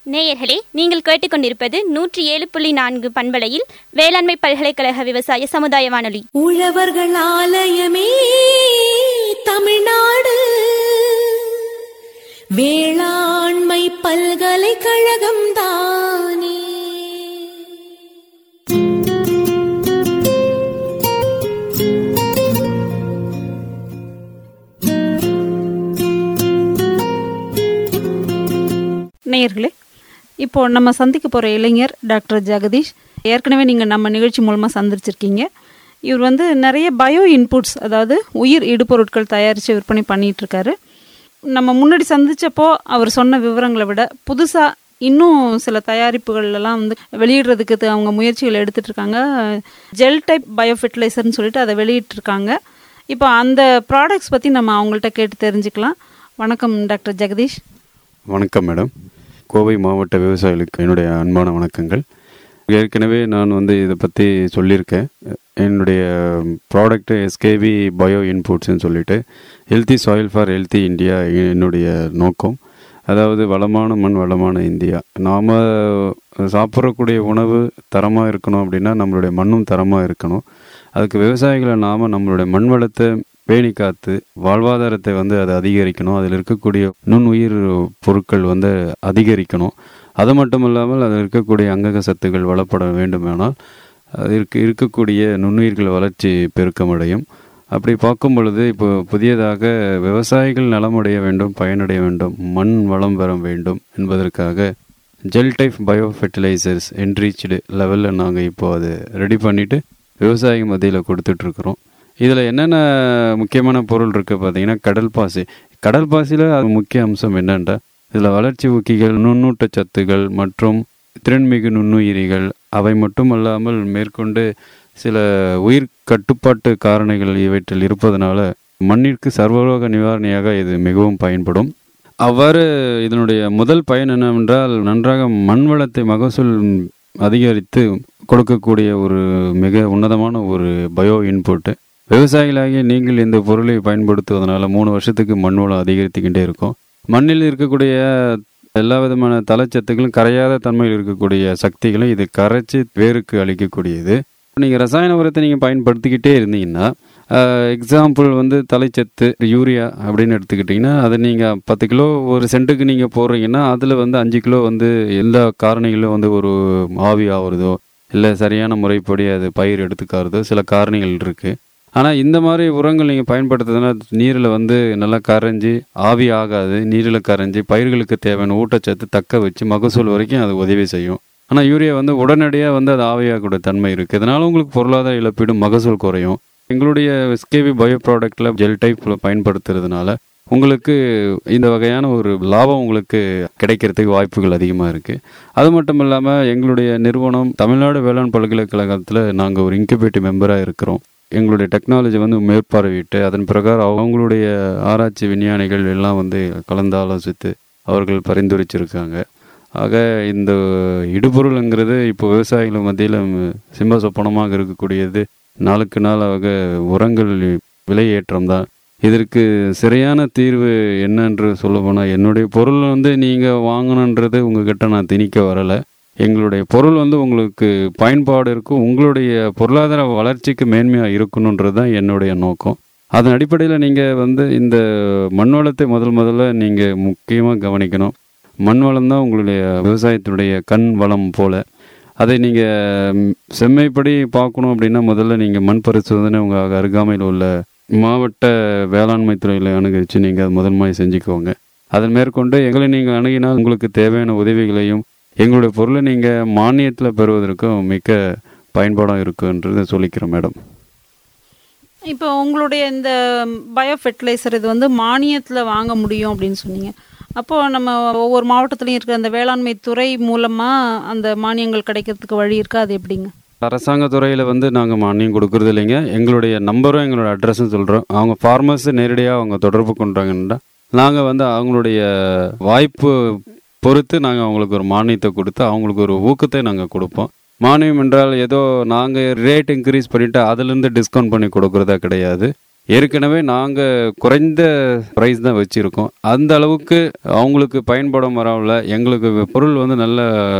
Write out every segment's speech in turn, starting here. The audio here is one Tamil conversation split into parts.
நேயர்களே நீங்கள் கேட்டுக்கொண்டிருப்பது நூற்றி ஏழு புள்ளி நான்கு பண்பலையில் வேளாண்மை பல்கலைக்கழக விவசாய சமுதாய வானொலி உழவர்கள் ஆலயமே தமிழ்நாடு வேளாண்மை பல்கலைக்கழகம் தானே நேயர்களே இப்போ நம்ம சந்திக்க போகிற இளைஞர் டாக்டர் ஜெகதீஷ் ஏற்கனவே நீங்கள் நம்ம நிகழ்ச்சி மூலமாக சந்திச்சிருக்கீங்க இவர் வந்து நிறைய பயோ இன்புட்ஸ் அதாவது உயிர் இடுபொருட்கள் தயாரித்து விற்பனை பண்ணிட்டு இருக்காரு நம்ம முன்னாடி சந்திச்சப்போ அவர் சொன்ன விவரங்களை விட புதுசாக இன்னும் சில தயாரிப்புகள் எல்லாம் வந்து வெளியிடுறதுக்கு த- அவங்க முயற்சிகள் எடுத்துட்டு இருக்காங்க ஜெல் டைப் பயோ ஃபெர்டிலைசர்னு சொல்லிட்டு அதை வெளியிட்டிருக்காங்க இப்போ அந்த ப்ராடக்ட்ஸ் பற்றி நம்ம அவங்கள்ட்ட கேட்டு தெரிஞ்சுக்கலாம் வணக்கம் டாக்டர் ஜெகதீஷ் வணக்கம் மேடம் கோவை மாவட்ட விவசாயிகளுக்கு என்னுடைய அன்பான வணக்கங்கள் ஏற்கனவே நான் வந்து இதை பற்றி சொல்லியிருக்கேன் என்னுடைய ப்ராடக்ட் எஸ்கேவி பயோ இன்புட்ஸ்னு சொல்லிட்டு healthy soil for healthy India என்னுடைய நோக்கம் அதாவது வளமான மண் வளமான இந்தியா நாம் சாப்பிட்றக்கூடிய உணவு தரமாக இருக்கணும் அப்படின்னா நம்மளுடைய மண்ணும் தரமாக இருக்கணும் அதுக்கு விவசாயிகளை நாம் நம்மளுடைய மண் வளத்தை பேணி காத்து வாழ்வாதாரத்தை வந்து அதை அதிகரிக்கணும் அதில் இருக்கக்கூடிய நுண்ணுயிர் பொருட்கள் வந்து அதிகரிக்கணும் அது மட்டும் இல்லாமல் அதில் இருக்கக்கூடிய அங்கக சத்துக்கள் வளப்பட வேண்டுமானால் அதற்கு இருக்கக்கூடிய நுண்ணுயிர்கள் வளர்ச்சி பெருக்கமடையும் அப்படி பார்க்கும் பொழுது இப்போ புதியதாக விவசாயிகள் நலமடைய வேண்டும் பயனடைய வேண்டும் மண் வளம் பெற வேண்டும் என்பதற்காக gel type bio fertilisers enriched லெவலில் நாங்கள் இப்போ அதை ரெடி பண்ணிவிட்டு விவசாயிகள் மத்தியில் கொடுத்துட்ருக்குறோம் இதில் என்னென்ன முக்கியமான பொருள் இருக்குது பார்த்தீங்கன்னா கடல் பாசி கடல் பாசியில் அது முக்கிய அம்சம் என்னென்னா இதில் வளர்ச்சி ஊக்கிகள் நுண்ணூட்ட சத்துகள் மற்றும் திறன்மிகு நுண்ணுயிரிகள் அவை மட்டுமல்லாமல் மேற்கொண்டு சில உயிர் கட்டுப்பாட்டு காரணிகள் இவற்றில் இருப்பதனால மண்ணிற்கு சர்வரோக நிவாரணியாக இது மிகவும் பயன்படும் அவ்வாறு இதனுடைய முதல் பயன் என்னவென்றால் நன்றாக மண் வளத்தை மகசூல் அதிகரித்து கொடுக்கக்கூடிய ஒரு மிக உன்னதமான ஒரு பயோ இன்புட்டு விவசாயிகளாகிய நீங்கள் இந்த பொருளை பயன்படுத்துவதனால மூணு வருஷத்துக்கு மண் வளம் அதிகரித்துக்கிட்டே இருக்கும் மண்ணில் இருக்கக்கூடிய எல்லா விதமான தலைச்சத்துக்களும் கரையாத தன்மையில் இருக்கக்கூடிய சக்திகளும் இது கரைச்சி வேருக்கு அளிக்கக்கூடியது நீங்கள் ரசாயன உரத்தை நீங்கள் பயன்படுத்திக்கிட்டே இருந்தீங்கன்னா எக்ஸாம்பிள் வந்து தலைச்சத்து யூரியா அப்படின்னு எடுத்துக்கிட்டிங்கன்னா அதை நீங்கள் பத்து கிலோ ஒரு சென்ட்டுக்கு நீங்கள் போடுறீங்கன்னா அதில் வந்து அஞ்சு கிலோ வந்து எல்லா காரணிகளும் வந்து ஒரு ஆவி ஆகுறதோ இல்லை சரியான முறைப்படி அது பயிர் எடுத்துக்காரதோ சில காரணிகள் இருக்குது ஆனால் இந்த மாதிரி உரங்கள் நீங்கள் பயன்படுத்துறதுனா நீரில் வந்து நல்லா கரைஞ்சி ஆவி ஆகாது நீரில் கரைஞ்சி பயிர்களுக்கு தேவையான ஊட்டச்சத்து தக்க வச்சு மகசூல் வரைக்கும் அது உதவி செய்யும் ஆனால் யூரியா வந்து உடனடியாக வந்து அது ஆவியாகக்கூடிய தன்மை இருக்குது இதனால் உங்களுக்கு பொருளாதார இழப்பீடும் மகசூல் குறையும் எங்களுடைய எஸ்கேவி பயோ ப்ராடக்டில் ஜெல் டைப்பில் பயன்படுத்துறதுனால உங்களுக்கு இந்த வகையான ஒரு லாபம் உங்களுக்கு கிடைக்கிறதுக்கு வாய்ப்புகள் அதிகமாக இருக்குது அது மட்டும் இல்லாமல் எங்களுடைய நிறுவனம் தமிழ்நாடு வேளாண் பல்கலைக்கழகத்தில் நாங்கள் ஒரு இன்குபேட்டிவ் மெம்பராக இருக்கிறோம் எங்களுடைய டெக்னாலஜி வந்து மேற்பார்வையிட்டு அதன் பிரகாரம் அவங்களுடைய ஆராய்ச்சி விஞ்ஞானிகள் எல்லாம் வந்து கலந்து ஆலோசித்து அவர்கள் பரிந்துரைச்சிருக்காங்க ஆக இந்த இடுபொருளுங்கிறது இப்போ விவசாயிகள் மத்தியில் சிம்ம சொப்பனமாக இருக்கக்கூடியது நாளுக்கு நாளாக உரங்கள் விலையேற்றம் தான் இதற்கு சரியான தீர்வு என்னன்று சொல்ல போனால் என்னுடைய பொருள் வந்து நீங்கள் வாங்கணுன்றது உங்ககிட்ட நான் திணிக்க வரலை எங்களுடைய பொருள் வந்து உங்களுக்கு பயன்பாடு இருக்கும் உங்களுடைய பொருளாதார வளர்ச்சிக்கு மேன்மையாக இருக்கணுன்றது தான் என்னுடைய நோக்கம் அதன் அடிப்படையில் நீங்கள் வந்து இந்த மண் வளத்தை முதல் முதல்ல நீங்கள் முக்கியமாக கவனிக்கணும் மண் வளம் தான் உங்களுடைய விவசாயத்தினுடைய கண் வளம் போல அதை நீங்கள் செம்மைப்படி பார்க்கணும் அப்படின்னா முதல்ல நீங்கள் மண் பரிசோதனை உங்கள் அருகாமையில் உள்ள மாவட்ட வேளாண்மை துறையில் அணுகரித்து நீங்கள் அது முதன்மையாக செஞ்சுக்கோங்க அதன் மேற்கொண்டு எங்களை நீங்கள் அணுகினால் உங்களுக்கு தேவையான உதவிகளையும் எங்களுடைய பொருளை நீங்கள் மானியத்தில் பெறுவதற்கும் மிக்க பயன்பாடாக இருக்குன்றதை சொல்லிக்கிறேன் மேடம் இப்போ உங்களுடைய இந்த பயோ ஃபெர்டிலைசர் இது வந்து மானியத்தில் வாங்க முடியும் அப்படின்னு சொன்னீங்க அப்போது நம்ம ஒவ்வொரு மாவட்டத்துலையும் இருக்கிற அந்த வேளாண்மை துறை மூலமாக அந்த மானியங்கள் கிடைக்கிறதுக்கு வழி இருக்கா அது எப்படிங்க அரசாங்க துறையில் வந்து நாங்கள் மானியம் கொடுக்கறது இல்லைங்க எங்களுடைய நம்பரும் எங்களோட அட்ரஸும் சொல்கிறோம் அவங்க ஃபார்மர்ஸ் நேரடியாக அவங்க தொடர்பு கொண்டாங்கன்னா நாங்கள் வந்து அவங்களுடைய வாய்ப்பு பொறுத்து நாங்கள் அவங்களுக்கு ஒரு மானியத்தை கொடுத்து அவங்களுக்கு ஒரு ஊக்கத்தை நாங்கள் கொடுப்போம் மானியம் என்றால் ஏதோ நாங்கள் ரேட் இன்க்ரீஸ் பண்ணிவிட்டு அதுலேருந்து டிஸ்கவுண்ட் பண்ணி கொடுக்குறதா கிடையாது ஏற்கனவே நாங்கள் குறைந்த ப்ரைஸ் தான் வச்சுருக்கோம் அந்த அளவுக்கு அவங்களுக்கு பயன்படும் வரவில் எங்களுக்கு பொருள் வந்து நல்ல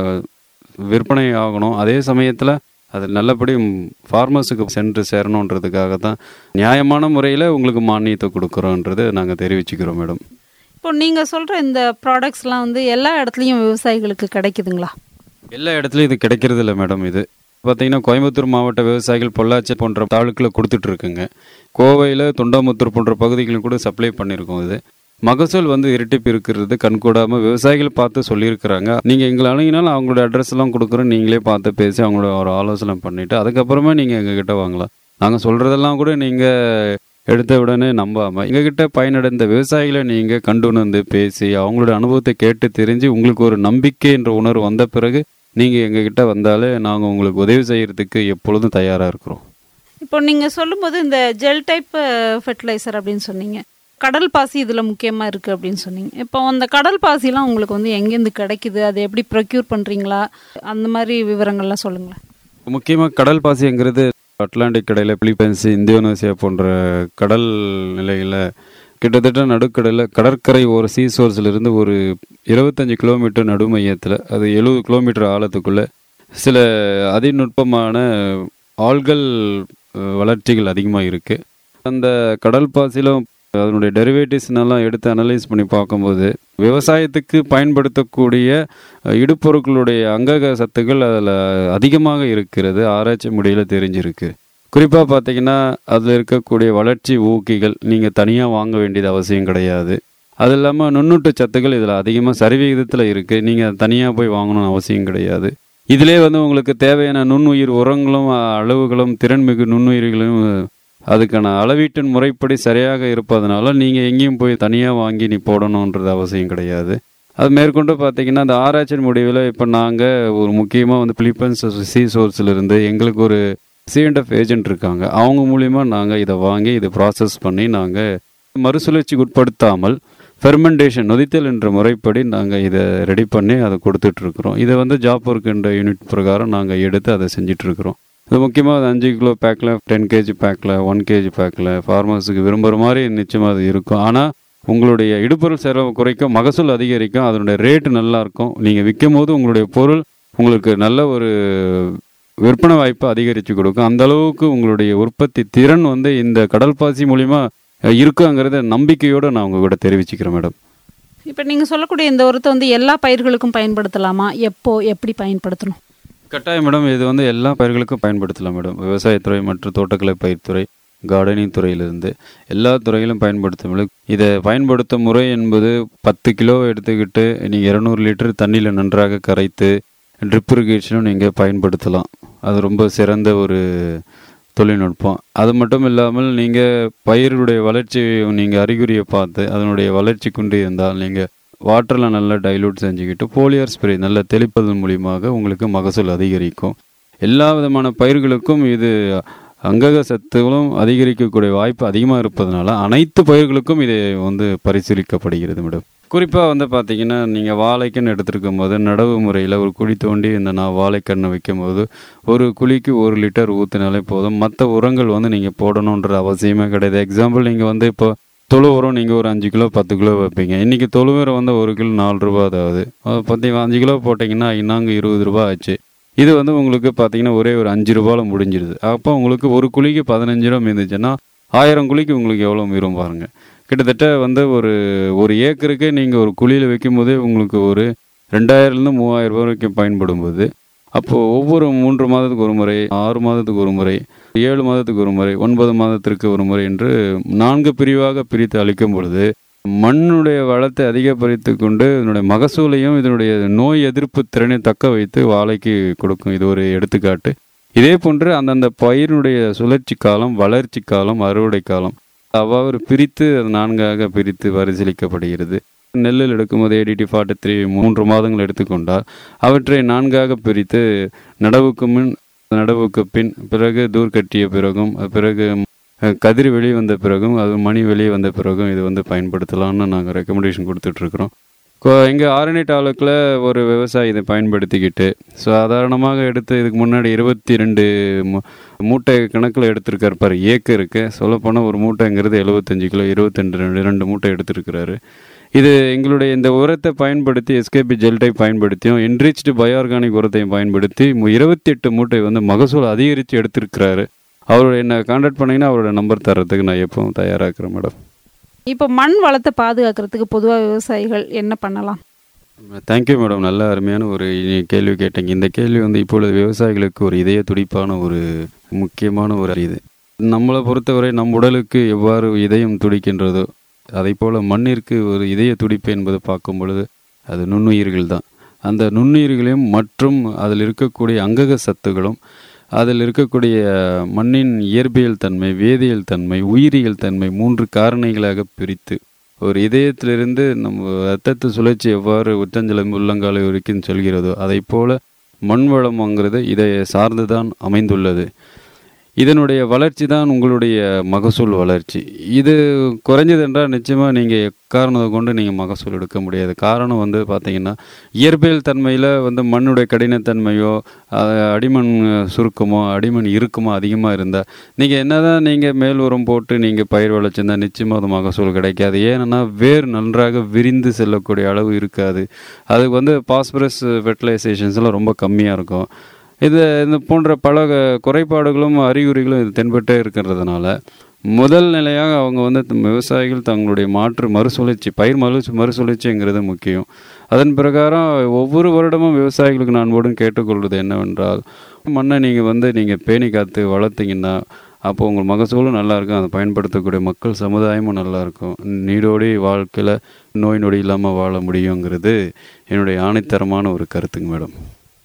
விற்பனை ஆகணும் அதே சமயத்தில் அது நல்லபடி ஃபார்மர்ஸுக்கு சென்று சேரணுன்றதுக்காக தான் நியாயமான முறையில் உங்களுக்கு மானியத்தை கொடுக்குறோன்றது நாங்கள் தெரிவிச்சுக்கிறோம் மேடம் இப்போ நீங்கள் சொல்கிற இந்த ப்ராடக்ட்ஸ்லாம் வந்து எல்லா இடத்துலையும் விவசாயிகளுக்கு கிடைக்குதுங்களா எல்லா இடத்துலையும் இது கிடைக்கிறது இல்லை மேடம் இது பார்த்தீங்கன்னா கோயம்புத்தூர் மாவட்ட விவசாயிகள் பொள்ளாச்சி போன்ற தாலுக்கில் கொடுத்துட்டு இருக்குங்க கோவையில் தொண்டாமுத்தூர் போன்ற பகுதிகளில் கூட சப்ளை பண்ணியிருக்கோம் இது மகசூல் வந்து இரட்டிப்பு இருக்கிறது கண்கூடாமல் விவசாயிகள் பார்த்து சொல்லியிருக்கிறாங்க நீங்கள் எங்களை அணுகினாலும் அவங்களோட அட்ரஸ் எல்லாம் கொடுக்குறோம் நீங்களே பார்த்து பேசி அவங்களோட ஒரு ஆலோசனை பண்ணிவிட்டு அதுக்கப்புறமா நீங்கள் எங்ககிட்ட வாங்கலாம் நாங்கள் சொல்கிறதெல்லாம் கூட நீங்கள் எடுத்த உடனே நம்பாமல் எங்ககிட்ட பயனடைந்த விவசாயிகளை நீங்கள் கண்டு உணர்ந்து பேசி அவங்களோட அனுபவத்தை கேட்டு தெரிஞ்சு உங்களுக்கு ஒரு நம்பிக்கை என்ற உணர்வு வந்த பிறகு நீங்கள் எங்ககிட்ட வந்தாலே நாங்கள் உங்களுக்கு உதவி செய்கிறதுக்கு எப்பொழுதும் தயாராக இருக்கிறோம் இப்போ நீங்கள் சொல்லும்போது இந்த ஜெல் டைப் ஃபெர்டிலைசர் அப்படின்னு சொன்னீங்க கடல் பாசி இதில் முக்கியமாக இருக்குது அப்படின்னு சொன்னீங்க இப்போ அந்த கடல் பாசிலாம் உங்களுக்கு வந்து எங்கேருந்து கிடைக்குது அதை எப்படி ப்ரொக்யூர் பண்ணுறீங்களா அந்த மாதிரி விவரங்கள்லாம் சொல்லுங்களேன் முக்கியமாக கடல் பாசிங்கிறது அட்லாண்டிக் கடையில் பிலிப்பைன்ஸ் இந்தோனேசியா போன்ற கடல் நிலையில் கிட்டத்தட்ட நடுக்கடலில் கடற்கரை ஒரு சீ இருந்து ஒரு இருபத்தஞ்சி கிலோமீட்டர் நடுமையத்தில் அது எழுபது கிலோமீட்டர் ஆழத்துக்குள்ளே சில அதிநுட்பமான ஆள்கள் அஹ், வளர்ச்சிகள் அதிகமாக இருக்குது அந்த கடல் பாசிலும் அதனுடைய டெரிவேட்டிவ்ஸ்னெல்லாம் எடுத்து அனலைஸ் பண்ணி பார்க்கும்போது விவசாயத்துக்கு பயன்படுத்தக்கூடிய அஹ், இடுபொருட்களுடைய அங்கக சத்துக்கள் அதில் அதிகமாக இருக்கிறது ஆராய்ச்சி முடிவில் தெரிஞ்சிருக்கு குறிப்பாக பார்த்தீங்கன்னா அதில் இருக்கக்கூடிய வளர்ச்சி ஊக்கிகள் நீங்கள் தனியாக வாங்க வேண்டியது அவசியம் கிடையாது அது இல்லாமல் நுண்ணூட்ட சத்துக்கள் இதில் அதிகமாக சரிவிகிதத்தில் இருக்குது நீங்கள் தனியாக போய் வாங்கணும்னு அவசியம் கிடையாது இதிலே வந்து உங்களுக்கு தேவையான நுண்ணுயிர் உரங்களும் அளவுகளும் திறன்மிகு நுண்ணுயிர்களும் அதுக்கான அளவீட்டின் முறைப்படி சரியாக இருப்பதனால நீங்கள் எங்கேயும் போய் தனியாக வாங்கி நீ போடணுன்றது அவசியம் கிடையாது அது மேற்கொண்டு பார்த்தீங்கன்னா அந்த ஆராய்ச்சி முடிவில் இப்போ நாங்கள் ஒரு முக்கியமாக வந்து பிலிப்பன்ஸ் சி சோர்ஸிலிருந்து எங்களுக்கு ஒரு சிஎன்எஃப் ஏஜென்ட் இருக்காங்க அவங்க மூலிமா நாங்கள் இதை வாங்கி இதை ப்ராசஸ் பண்ணி நாங்கள் மறுசுழற்சிக்கு உட்படுத்தாமல் ஃபெர்மெண்டேஷன் நொதித்தல் என்ற முறைப்படி நாங்கள் இதை ரெடி பண்ணி அதை கொடுத்துட்ருக்குறோம் இதை வந்து ஜாப் ஒர்க் என்ற யூனிட் பிரகாரம் நாங்கள் எடுத்து அதை செஞ்சிட்ருக்குறோம் இது முக்கியமாக அது அஞ்சு கிலோ பேக்கில் டென் கேஜி பேக்கில் ஒன் கேஜி பேக்கில் ஃபார்மர்ஸுக்கு விரும்புகிற மாதிரி நிச்சயமாக அது இருக்கும் ஆனால் உங்களுடைய இடுபொருள் செலவு குறைக்கும் மகசூல் அதிகரிக்கும் அதனுடைய ரேட்டு நல்லா இருக்கும் நீங்கள் விற்கும் போது உங்களுடைய பொருள் உங்களுக்கு நல்ல ஒரு விற்பனை வாய்ப்பை அதிகரித்து கொடுக்கும் அந்த அளவுக்கு உங்களுடைய உற்பத்தி திறன் வந்து இந்த கடல் பாசி மூலிமா அஹ், இருக்குங்கிறத நம்பிக்கையோடு நான் உங்க கூட தெரிவிச்சுக்கிறேன் மேடம் இப்போ நீங்கள் சொல்லக்கூடிய இந்த உரத்தை வந்து எல்லா பயிர்களுக்கும் பயன்படுத்தலாமா எப்போ எப்படி பயன்படுத்தணும் கட்டாயம் மேடம் இது வந்து எல்லா பயிர்களுக்கும் பயன்படுத்தலாம் மேடம் விவசாயத்துறை மற்றும் தோட்டக்கலை பயிர்த்துறை கார்டனிங் துறையிலிருந்து எல்லா துறையிலும் பயன்படுத்த முடியும் இதை பயன்படுத்தும் முறை என்பது பத்து கிலோ எடுத்துக்கிட்டு நீங்கள் இரநூறு லிட்டர் தண்ணியில் நன்றாக கரைத்து ட்ரிப் இரிகேஷனும் நீங்கள் பயன்படுத்தலாம் அது ரொம்ப சிறந்த ஒரு தொழில்நுட்பம் அது மட்டும் இல்லாமல் நீங்கள் பயிருடைய வளர்ச்சியை நீங்கள் அறிகுறியை பார்த்து அதனுடைய வளர்ச்சி கொண்டு இருந்தால் நீங்கள் வாட்டரில் நல்லா டைலூட் செஞ்சுக்கிட்டு போலியர் ஸ்ப்ரே நல்லா தெளிப்பதன் மூலியமாக உங்களுக்கு மகசூல் அதிகரிக்கும் எல்லா விதமான பயிர்களுக்கும் இது அங்கக சத்துகளும் அதிகரிக்கக்கூடிய வாய்ப்பு அதிகமாக இருப்பதனால அனைத்து பயிர்களுக்கும் இது வந்து பரிசீலிக்கப்படுகிறது மேடம் குறிப்பாக வந்து பார்த்தீங்கன்னா நீங்கள் வாழைக்கன்று எடுத்துருக்கும் போது நடவு முறையில் ஒரு குழி தோண்டி இந்த நான் வாழைக்கண்ணை வைக்கும் போது ஒரு குழிக்கு ஒரு லிட்டர் ஊற்றினாலே போதும் மற்ற உரங்கள் வந்து நீங்கள் போடணுன்ற அவசியமே கிடையாது எக்ஸாம்பிள் நீங்கள் வந்து இப்போ தொழு உரம் நீங்கள் ஒரு அஞ்சு கிலோ பத்து கிலோ வைப்பீங்க இன்றைக்கி தொழு உரம் வந்து ஒரு கிலோ நாலு ரூபா அதாவது பார்த்தீங்கன்னா அஞ்சு கிலோ போட்டிங்கன்னா இன்னாங்க இருபது ரூபா ஆச்சு இது வந்து உங்களுக்கு பார்த்தீங்கன்னா ஒரே ஒரு அஞ்சு ரூபாயில் முடிஞ்சிருது அப்போ உங்களுக்கு ஒரு குழிக்கு பதினஞ்சு ரூபா இருந்துச்சுன்னா ஆயிரம் குழிக்கு உங்களுக்கு எவ்வளோ மீறும் பாருங்கள் கிட்டத்தட்ட வந்து ஒரு ஒரு ஏக்கருக்கு நீங்கள் ஒரு குழியில் வைக்கும்போதே உங்களுக்கு ஒரு ரெண்டாயிரம்லேருந்து மூவாயிரம் ரூபாய் வரைக்கும் பயன்படும் போது அப்போது ஒவ்வொரு மூன்று மாதத்துக்கு ஒரு முறை ஆறு மாதத்துக்கு ஒரு முறை ஏழு மாதத்துக்கு ஒரு முறை ஒன்பது மாதத்திற்கு ஒரு முறை என்று நான்கு பிரிவாக பிரித்து அளிக்கும் பொழுது மண்ணுடைய வளத்தை அதிகப்படுத்தி கொண்டு இதனுடைய மகசூலையும் இதனுடைய நோய் எதிர்ப்பு திறனை தக்க வைத்து வாழைக்கு கொடுக்கும் இது ஒரு எடுத்துக்காட்டு இதே போன்று அந்தந்த பயிரினுடைய சுழற்சி காலம் வளர்ச்சி காலம் அறுவடை காலம் அவ்வாறு பிரித்து அது நான்காக பிரித்து பரிசீலிக்கப்படுகிறது நெல்லில் எடுக்கும்போது ஏடிடி ஃபார்ட்டி த்ரீ மூன்று மாதங்கள் எடுத்துக்கொண்டால் அவற்றை நான்காக பிரித்து நடவுக்கு முன் நடவுக்கு பின் பிறகு தூர் கட்டிய பிறகும் பிறகு அஹ், கதிர் வெளியே வந்த பிறகும் அது மணி வெளியே வந்த பிறகும் இது வந்து பயன்படுத்தலாம்னு நாங்கள் ரெக்கமெண்டேஷன் கொடுத்துட்ருக்குறோம் எங்கள் ஆரணி தாலுக்கில் ஒரு விவசாயி இதை பயன்படுத்திக்கிட்டு சாதாரணமாக எடுத்து இதுக்கு முன்னாடி இருபத்தி ரெண்டு மூட்டை கணக்கில் எடுத்திருக்காரு பாரு ஏக்கருக்கு சொல்லப்போனால் ஒரு மூட்டைங்கிறது எழுபத்தஞ்சு கிலோ இருபத்தெண்டு ரெண்டு ரெண்டு மூட்டை எடுத்திருக்கிறாரு இது எங்களுடைய இந்த உரத்தை பயன்படுத்தி எஸ்கேபி ஜெல்டை பயன்படுத்தியும் என்ரிச்டு பயோஆர்கானிக் உரத்தையும் பயன்படுத்தி இருபத்தி எட்டு மூட்டை வந்து மகசூல் அதிகரித்து எடுத்திருக்கிறாரு அவரோட என்ன கான்டாக்ட் பண்ணிங்கன்னா அவரோட நம்பர் தர்றதுக்கு நான் எப்பவும் தயாராக இருக்கிறேன் மேடம் இப்போ மண் வளத்தை பாதுகாக்கிறதுக்கு பொதுவாக விவசாயிகள் என்ன பண்ணலாம் தேங்க்யூ மேடம் நல்ல அருமையான ஒரு இ- கேள்வி கேட்டீங்க இந்த கேள்வி வந்து இப்பொழுது விவசாயிகளுக்கு ஒரு இதய துடிப்பான ஒரு முக்கியமான ஒரு இது நம்மளை பொறுத்தவரை நம் உடலுக்கு எவ்வாறு இதயம் துடிக்கின்றதோ அதை போல மண்ணிற்கு ஒரு இதய துடிப்பு என்பது பார்க்கும் பொழுது அது நுண்ணுயிர்கள் தான் அந்த நுண்ணுயிர்களையும் மற்றும் அதில் இருக்கக்கூடிய அங்கக சத்துகளும் அதில் இருக்கக்கூடிய மண்ணின் இயற்பியல் தன்மை வேதியியல் தன்மை உயிரியல் தன்மை மூன்று காரணிகளாக பிரித்து ஒரு இதயத்திலிருந்து நம்ம ரத்தத்து சுழற்சி எவ்வாறு உச்சஞ்சலம் உள்ளங்காலை வரைக்கும் செல்கிறதோ அதை போல மண் வளம்ங்கிறது இதை சார்ந்து தான் அமைந்துள்ளது இதனுடைய வளர்ச்சி தான் உங்களுடைய மகசூல் வளர்ச்சி இது குறைஞ்சது என்றால் நிச்சயமாக நீங்கள் எக்காரணத்தை கொண்டு நீங்கள் மகசூல் எடுக்க முடியாது காரணம் வந்து பார்த்தீங்கன்னா இயற்பியல் தன்மையில் வந்து மண்ணுடைய கடினத்தன்மையோ அஹ், அடிமண் சுருக்கமோ அடிமண் இறுக்கமோ அதிகமாக இருந்தால் நீங்கள் என்னதான் நீங்கள் மேல் உரம் போட்டு நீங்கள் பயிர் விளைச்சிருந்தா நிச்சயமாக அது மகசூல் கிடைக்காது ஏன்னா வேர் நன்றாக விரிந்து செல்லக்கூடிய அளவு இருக்காது அது வந்து பாஸ்பரஸ் ஃபெர்டிலைசேஷன்ஸ்லாம் ரொம்ப கம்மியாக இருக்கும் இது இந்த போன்ற பல க- குறைபாடுகளும் அறிகுறிகளும் இது தென்பட்டே இருக்கிறதுனால முதல் நிலையாக அவங்க வந்து த- விவசாயிகள் தங்களுடைய மாற்று மறுசுழற்சி பயிர் மறு மறுசுழற்சிங்கிறது முக்கியம் அதன் பிரகாரம் ஒவ்வொரு வருடமும் விவசாயிகளுக்கு நான் கூட கேட்டுக்கொள்வது என்னவென்றால் மண்ணை நீங்கள் வந்து நீங்கள் பேணி காத்து வளர்த்தீங்கன்னா அப்போ உங்கள் மகசூலும் நல்லா இருக்கும் அதை பயன்படுத்தக்கூடிய மக்கள் சமுதாயமும் நல்லா இருக்கும் நீடோடி வாழ்க்கையில் நோய் நொடி இல்லாமல் வாழ முடியுங்கிறது என்னுடைய ஆணைத்தரமான ஒரு கருத்துங்க மேடம்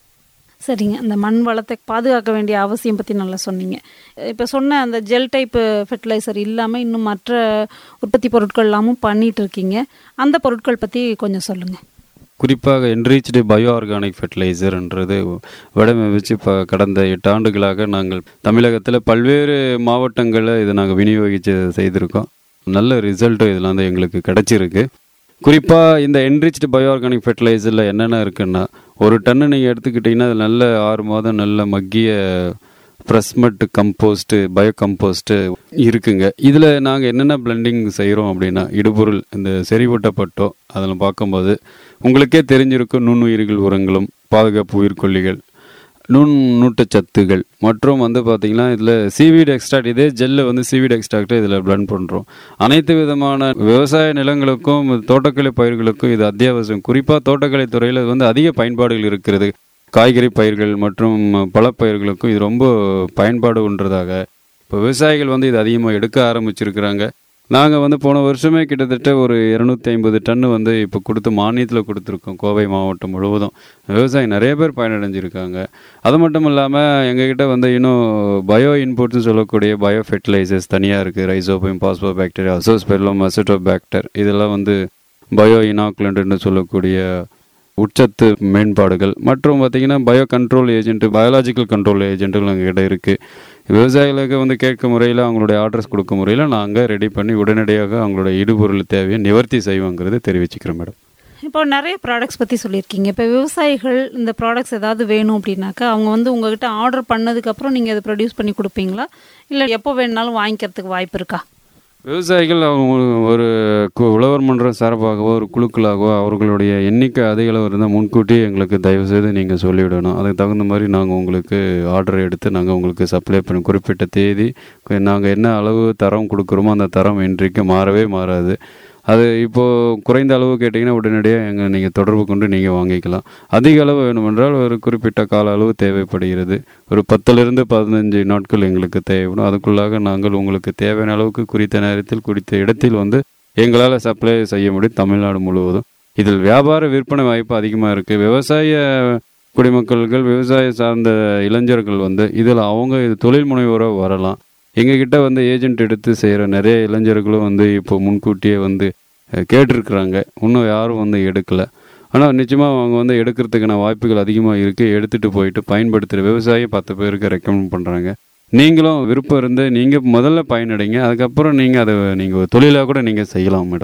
சரிங்க அந்த மண் வளத்தை பாதுகாக்க வேண்டிய அவசியம் பற்றி நல்லா சொன்னீங்க இப்போ சொன்ன அந்த ஜெல் டைப் ஃபெர்டிலைசர் இல்லாமல் இன்னும் மற்ற உற்பத்தி பொருட்கள் எல்லாமும் பண்ணிட்டு இருக்கீங்க அந்த பொருட்கள் பற்றி கொஞ்சம் சொல்லுங்கள் குறிப்பாக என்ரீச்டு பயோ ஆர்கானிக் ஃபெர்டிலைசர்ன்றது வடிவமைச்சு இப்போ கடந்த எட்டு ஆண்டுகளாக நாங்கள் தமிழகத்தில் பல்வேறு மாவட்டங்களில் இதை நாங்கள் விநியோகித்து செய்திருக்கோம் நல்ல ரிசல்ட்டும் இதில் வந்து எங்களுக்கு கிடைச்சிருக்கு குறிப்பாக இந்த என்ரிச்டு பயோ ஆர்கானிக் ஃபெர்டிலைசரில் என்னென்ன இருக்குன்னா ஒரு டன்னு நீங்கள் எடுத்துக்கிட்டிங்கன்னா அது நல்ல ஆறு மாதம் நல்ல மக்கிய ப்ரெஸ்மெட் கம்போஸ்ட்டு பயோ கம்போஸ்ட்டு இருக்குங்க இதில் நாங்கள் என்னென்ன பிளெண்டிங் செய்கிறோம் அப்படின்னா இடுபொருள் இந்த செறிவூட்டப்பட்டோ அதில் பார்க்கும்போது உங்களுக்கே தெரிஞ்சிருக்கும் நுண்ணுயிர்கள் உரங்களும் பாதுகாப்பு உயிர்கொல்லிகள் நுண் நூட்டச்சத்துகள் மற்றும் வந்து பார்த்திங்கன்னா இதில் சீவீட் எக்ஸ்ட்ராக்ட் இதே ஜெல்லை வந்து சீவீட் எக்ஸ்ட்ராக்டை இதில் பிளண்ட் பண்ணுறோம் அனைத்து விதமான விவசாய நிலங்களுக்கும் தோட்டக்கலை பயிர்களுக்கும் இது அத்தியாவசியம் குறிப்பாக தோட்டக்கலை துறையில் இது வந்து அதிக பயன்பாடுகள் இருக்கிறது காய்கறி பயிர்கள் மற்றும் பழப்பயிர்களுக்கும் இது ரொம்ப பயன்பாடு உன்றதாக இப்போ விவசாயிகள் வந்து இது அதிகமாக எடுக்க ஆரம்பிச்சிருக்கிறாங்க நாங்கள் வந்து போன வருஷமே கிட்டத்தட்ட ஒரு இரநூத்தி ஐம்பது டன்னு வந்து இப்போ கொடுத்து மானியத்தில் கொடுத்துருக்கோம் கோவை மாவட்டம் முழுவதும் விவசாயி நிறைய பேர் பயனடைஞ்சிருக்காங்க அது மட்டும் இல்லாமல் எங்ககிட்ட வந்து இன்னும் பயோ இன்புட்ஸ்னு சொல்லக்கூடிய பயோ ஃபெர்டிலைசர்ஸ் தனியாக இருக்குது rhizobium phospho bacteria azospirillum acetobacter இதெல்லாம் வந்து பயோ இனாக்குலண்ட்னு சொல்லக்கூடிய உட்சத்து மேம்பாடுகள் மற்றும் பார்த்திங்கன்னா bio control agent biological control ஏஜென்ட்டுகள் எங்ககிட்ட இருக்குது விவசாயிகளுக்கு வந்து கேட்க முறையில் அவங்களுடைய ஆர்டர்ஸ் கொடுக்க முறையில் நாங்கள் ரெடி பண்ணி உடனடியாக அவங்களுடைய இடுபொருள் தேவையை நிவர்த்தி செய்வோங்கிறத தெரிவிச்சுக்கிறோம் மேடம் இப்போ நிறைய ப்ராடக்ட்ஸ் பற்றி சொல்லியிருக்கீங்க இப்போ விவசாயிகள் இந்த ப்ராடக்ட்ஸ் ஏதாவது வேணும் அப்படின்னாக்கா அவங்க வந்து உங்ககிட்ட ஆர்டர் பண்ணதுக்கப்புறம் நீங்கள் அதை ப்ரொடியூஸ் பண்ணி கொடுப்பீங்களா இல்லை எப்போ வேணுனாலும் வாங்கிக்கிறதுக்கு வாய்ப்பு இருக்கா விவசாயிகள் அவங்க ஒரு கு- உழவர் மன்றம் சார்பாகவோ ஒரு குழுக்களாகவோ அவர்களுடைய எண்ணிக்கை அதிக அளவு இருந்தால் முன்கூட்டியே எங்களுக்கு தயவுசெய்து நீங்கள் சொல்லிவிடணும் அதுக்கு தகுந்த மாதிரி நாங்கள் உங்களுக்கு ஆர்டர் எடுத்து நாங்கள் உங்களுக்கு சப்ளை பண்ணி குறிப்பிட்ட தேதி நாங்கள் என்ன அளவு தரம் கொடுக்குறோமோ அந்த தரம் இன்றைக்கு மாறவே மாறாது அது இப்போது குறைந்த அளவு கேட்டிங்கன்னா உடனடியாக எங்கள் நீங்கள் தொடர்பு கொண்டு நீங்கள் வாங்கிக்கலாம் அதிக அளவு வேணுமென்றால் ஒரு குறிப்பிட்ட கால அளவு தேவைப்படுகிறது ஒரு பத்துலேருந்து பதினஞ்சு நாட்கள் எங்களுக்கு தேவைப்படும் அதுக்குள்ளாக நாங்கள் உங்களுக்கு தேவையான அளவுக்கு குறித்த நேரத்தில் குறித்த இடத்தில் வந்து எங்களால் சப்ளை செய்ய முடியும் தமிழ்நாடு முழுவதும் இதில் வியாபார விற்பனை வாய்ப்பு அதிகமாக இருக்குது விவசாய குடிமக்கள்கள் விவசாய சார்ந்த இளைஞர்கள் வந்து இதில் அவங்க இது தொழில் முனைவோராக வரலாம் எங்ககிட்ட வந்து ஏஜென்ட் எடுத்து செய்கிற நிறைய இளைஞர்களும் வந்து இப்போ முன்கூட்டியே வந்து அஹ், கேட்டிருக்கிறாங்க இன்னும் யாரும் வந்து எடுக்கலை ஆனால் நிச்சயமாக அவங்க வந்து எடுக்கிறதுக்கான வாய்ப்புகள் அதிகமாக இருக்குது எடுத்துகிட்டு போயிட்டு பயன்படுத்துகிற விவசாயி பத்து பேருக்கு ரெக்கமெண்ட் பண்ணுறாங்க நீங்களும் விருப்பம் இருந்து நீங்கள் முதல்ல பயனடைங்க அதுக்கப்புறம் நீங்கள் அதை நீங்கள் ஒரு தொழிலாக கூட நீங்கள் செய்யலாம் மேடம்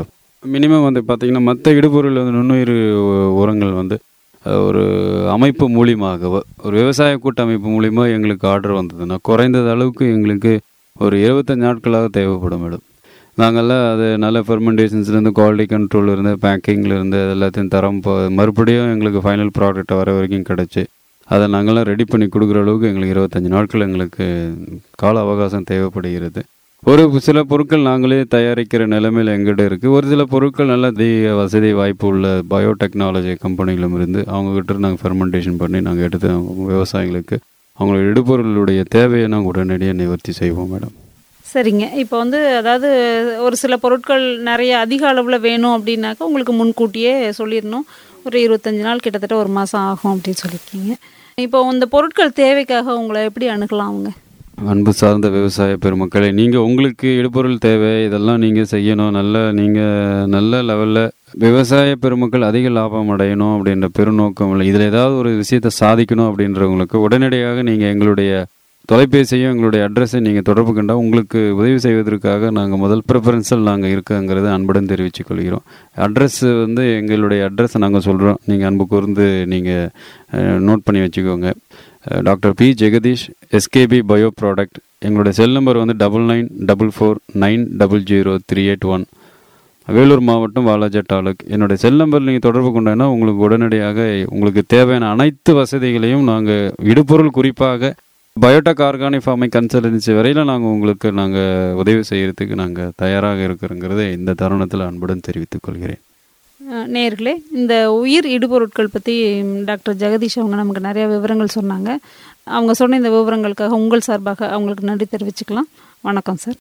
மினிமம் வந்து பார்த்திங்கன்னா மற்ற இடுபொருள் வந்து நுண்ணுயிர் உ- உரங்கள் வந்து அஹ், ஒரு அமைப்பு மூலியமாக வ- ஒரு விவசாய கூட்டமைப்பு மூலிமா எங்களுக்கு ஆர்டர் வந்ததுன்னா குறைந்தது அளவுக்கு எங்களுக்கு ஒரு இருபத்தஞ்சு நாட்களாக தேவைப்படும் மேடம் நாங்கள்லாம் அது நல்ல ஃபெர்மெண்டேஷன்ஸ்லேருந்து குவாலிட்டி கண்ட்ரோல் இருந்து பேக்கிங்கில் இருந்து அது எல்லாத்தையும் தரம் போ மறுபடியும் எங்களுக்கு ஃபைனல் ப்ராடக்ட் வர வரைக்கும் கிடச்சி அதை நாங்கள்லாம் ரெடி பண்ணி கொடுக்குற அளவுக்கு எங்களுக்கு இருபத்தஞ்சி நாட்கள் எங்களுக்கு கால அவகாசம் தேவைப்படுகிறது ஒரு சில பொருட்கள் நாங்களே தயாரிக்கிற நிலைமையில் எங்கிட்ட இருக்குது ஒரு சில பொருட்கள் நல்ல அதிக வசதி வாய்ப்பு உள்ள பயோடெக்னாலஜி கம்பெனிகளும் இருந்து அவங்கக்கிட்ட நாங்கள் ஃபெர்மெண்டேஷன் பண்ணி நாங்கள் எடுத்து அவங்க விவசாயிகளுக்கு அவங்களோட இடுபொருளுடைய தேவையை நாங்கள் உடனடியாக நிவர்த்தி செய்வோம் மேடம் சரிங்க இப்போ வந்து அதாவது ஒரு சில பொருட்கள் நிறைய அதிக அளவில் வேணும் அப்படின்னாக்கா உங்களுக்கு முன்கூட்டியே சொல்லிடணும் ஒரு இருபத்தஞ்சு நாள் கிட்டத்தட்ட ஒரு மாதம் ஆகும் அப்படின்னு சொல்லியிருக்கீங்க இப்போ இந்த பொருட்கள் தேவைக்காக உங்களை எப்படி அணுகலாம் அவங்க அன்பு சார்ந்த விவசாய பெருமக்களே நீங்கள் உங்களுக்கு இடுபொருள் தேவை இதெல்லாம் நீங்கள் செய்யணும் நல்ல நீங்கள் நல்ல லெவலில் விவசாய பெருமக்கள் அதிக லாபம் அடையணும் அப்படின்ற பெருநோக்கம் இல்லை இதில் ஏதாவது ஒரு விஷயத்தை சாதிக்கணும் அப்படின்றவங்களுக்கு உடனடியாக நீங்கள் எங்களுடைய தொலைபேசியும் எங்களுடைய அட்ரஸை நீங்கள் தொடர்பு கண்டால் உங்களுக்கு உதவி செய்வதற்காக நாங்கள் முதல் ப்ரிஃபரன்ஸில் நாங்கள் இருக்கங்கிறத அன்புடன் தெரிவித்துக் கொள்கிறோம் அட்ரஸ் வந்து எங்களுடைய அட்ரஸை நாங்கள் சொல்கிறோம் நீங்கள் அன்பு கூர்ந்து நீங்கள் நோட் பண்ணி வச்சுக்கோங்க doctor P Jagadish SKP bio product எங்களுடைய செல் நம்பர் வந்து double nine double four nine double zero three eight one Vellore மாவட்டம் வாலாஜா தாலுக் என்னுடைய செல் நம்பர் நீங்கள் தொடர்பு கொண்டேன்னா உங்களுக்கு உடனடியாக உங்களுக்கு தேவையான அனைத்து வசதிகளையும் நாங்கள் இடுபொருள் குறிப்பாக பயோடெக் ஆர்கானிக் ஃபார்மை கன்சல்டன்சி வரையில் நாங்கள் உங்களுக்கு நாங்கள் உதவி செய்கிறதுக்கு நாங்கள் தயாராக இருக்கிறோங்கிறதை இந்த தருணத்தில் அன்புடன் தெரிவித்துக் கொள்கிறேன் அஹ், நேயர்களே இந்த உயிர் இடுபொருட்கள் பற்றி டாக்டர் ஜெகதீஷ் அவங்க நமக்கு நிறைய விவரங்கள் சொன்னாங்க அவங்க சொன்ன இந்த விவரங்களுக்காக உங்கள் சார்பாக அவங்களுக்கு நன்றி தெரிவிச்சுக்கலாம் வணக்கம் சார்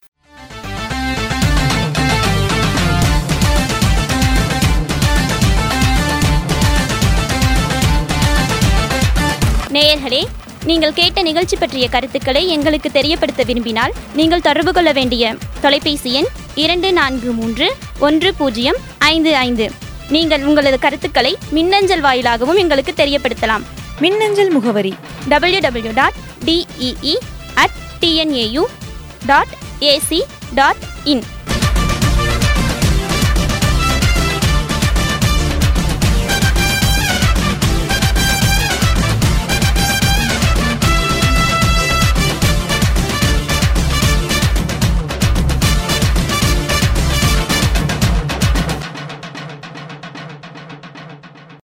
நேயர்களே நீங்கள் கேட்ட நிகழ்ச்சி பற்றிய கருத்துக்களை எங்களுக்கு தெரியப்படுத்த விரும்பினால் நீங்கள் தொடர்பு கொள்ள வேண்டிய தொலைபேசி எண் இரண்டு நான்கு மூன்று ஒன்று பூஜ்ஜியம் ஐந்து ஐந்து நீங்கள் உங்களது கருத்துக்களை மின்னஞ்சல் வாயிலாகவும் எங்களுக்கு தெரியப்படுத்தலாம் மின்னஞ்சல் முகவரி W W dot DEE at TNAU dot AC dot in